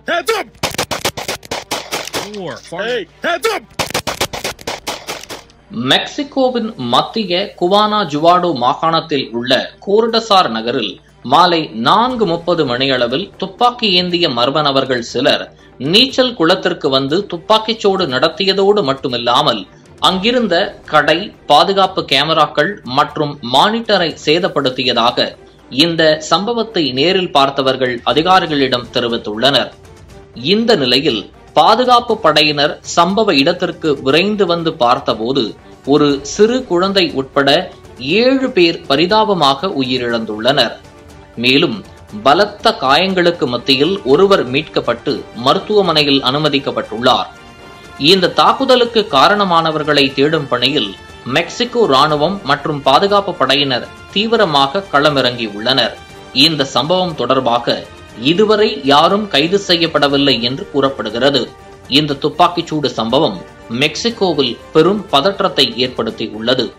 Hands up! Four. Farmer. Hey, hands up! மெக்சிகோவின் மத்திய Guiana ஜுவாடோ மாகாணத்தில் உள்ள கோர்டசார் நகரில் மாலை நான்கு முப்பது மணியளவில் துப்பாக்கி ஏந்திய மர்ம நபர்கள் சிலர் நீச்சல் குளத்திற்கு வந்து துப்பாக்கிச்சூடு நடத்தியதோடு மட்டுமில்லாமல் அங்கிருந்த கடை பாதுகாப்பு கேமராக்கள் மற்றும் மானிட்டரை சேதப்படுத்தியதாக இந்த சம்பவத்தை நேரில் பார்த்தவர்கள் அதிகாரிகளிடம் தெரிவித்துள்ளனர் இந்த நிலையில் பாதுகாப்பு படையினர் சம்பவ இடத்திற்கு விரைந்து வந்து பார்த்தபோது ஒரு சிறு குழந்தை உட்பட ஏழு பேர் பரிதாபமாக உயிரிழந்துள்ளனர் மேலும் பலத்த காயங்களுக்கு மத்தியில் ஒருவர் மீட்கப்பட்டு மருத்துவமனையில் அனுமதிக்கப்பட்டுள்ளார் இந்த தாக்குதலுக்கு காரணமானவர்களை தேடும் பணியில் மெக்சிகோ ராணுவம் மற்றும் பாதுகாப்பு படையினர் தீவிரமாக களமிறங்கியுள்ளனர் இந்த சம்பவம் தொடர்பாக இதுவரை யாரும் கைது செய்யப்படவில்லை என்று கூறப்படுகிறது இந்த துப்பாக்கிச்சூடு சம்பவம் மெக்சிகோவில் பெரும் பதற்றத்தை ஏற்படுத்தி உள்ளது